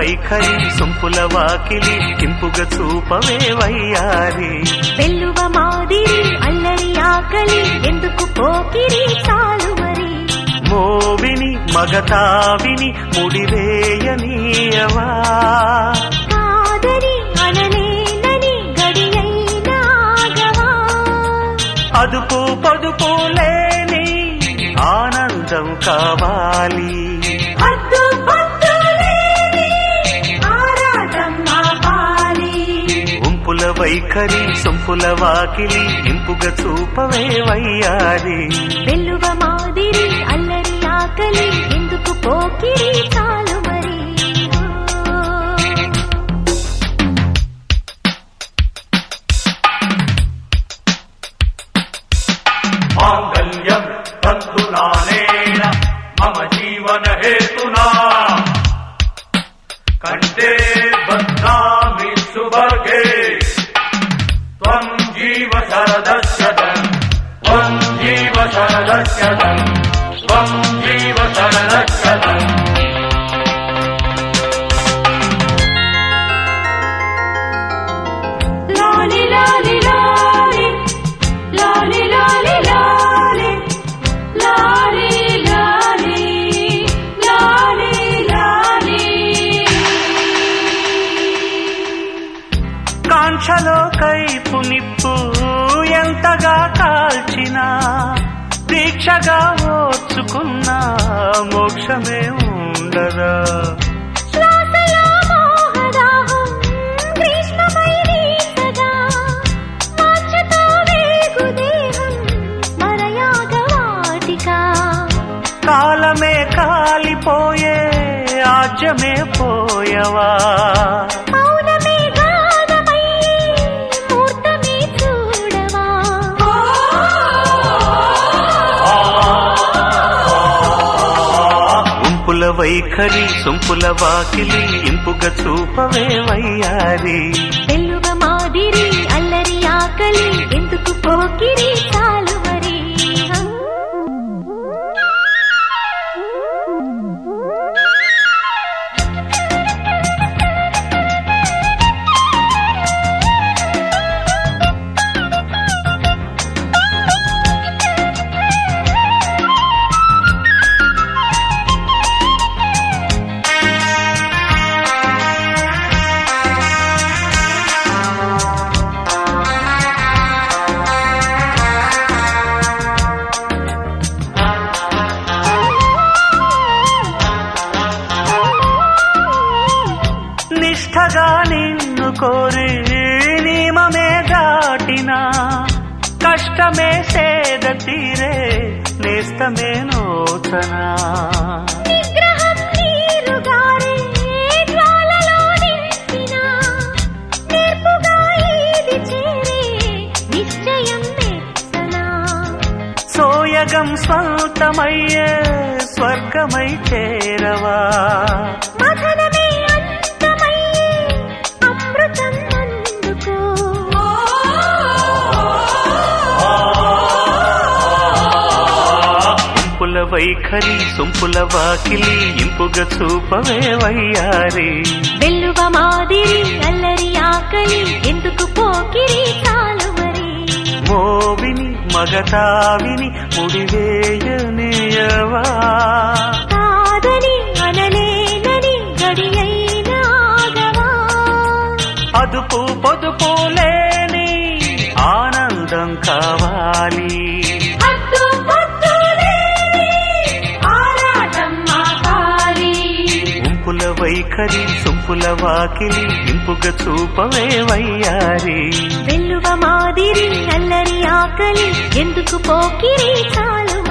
వైఖరి సొంపుల వాకిలి ఇంపుగా చూపవే వయ్యారి వెల్లువ మాదిరి అల్లరి ఆకలి ఎందుకు పోకిరి చాలు మరి మోవిని మగతావిని ముడివేయనీయవా కాదని అనలేనని గడియైనా ఆగవా అదుపు పొదుపు లేని ఆనందం కావాలి హద్దు పొద్దు లేని ఆరాటం ఆపాలి ఉంపుల వైఖరి సొంపుల వాకిలి ఇంపుగా చూపవే వయ్యారి వెల్లువ మాదిరి అల్లరి ఆకలి ఎందుకు పోకిరి చాలు మరి మాంగళ్యం తంతునానేన మమ జీవన హేతునా కంటే బధ్నామి సుభగే త్వం జీవ శరదశతం త్వం జీవ శరదశతం త్వం జీవ శరదశతం లాలి లాలి లాలి లాలి లాలి లాలి లాలి లాలి లాలి లాలి కాంక్షలో కైపు నిప్పు ఎంతగా కాల్చినా దీక్షగా ఓర్చుకున్న మోక్షమే ఉండదా శ్వాసలో మోహదాహం గ్రీష్మమై వీచగా వాంఛతో వేగు దేహం స్మరయాగవాటికా కాలమే కాలిపోయే ఆజ్యమే పోయవా మౌనమే గానమై మూర్తమే చూడవా ఉంపుల వైఖరి సొంపుల వాకిలి ఇంపుగా చూపవే వయ్యారి వెల్లువ మాదిరి అల్లరి ఆకలి ఎందుకు పోకిరి చాలు మరి నిష్ఠగా నిన్ను కోరి నియమమే దాటిన కష్టమే సేద తీరే నేస్తమే నోచనా నిగ్రహం నీరుగారే జ్వాలలో నింపిన నేర్పుగా ఈది చేరే నిశ్చయం మెచ్చనా సోయగం స్వంతమయ్యే స్వర్గమై చేరవా మథనమే అంతమయ్యే అమృతం అందుకో ఇంపుల వైఖరి సొంపుల వాకిలి ఇంపుగా చూపవే వయ్యారి వెల్లువ మాదిరి అల్లరి ఆకలి ఎందుకు పోకిరి చాలు మరి మోవిని మగతావిని ముడివేయనియవా కాదని అనలేనని గడియైనా ఆగవా అదుపు పొదుపు లేని ఆనందం కావాలి హద్దు పొద్దు లేని ఆరాటం ఆపాలి ఉంపుల వైఖరి సొంపుల వాకిలి ఇంపుగా చూపవే వయ్యారి వెల్లువ మాదిరి అల్లరి ఆకలి ఎందుకు పోకిరి చాలు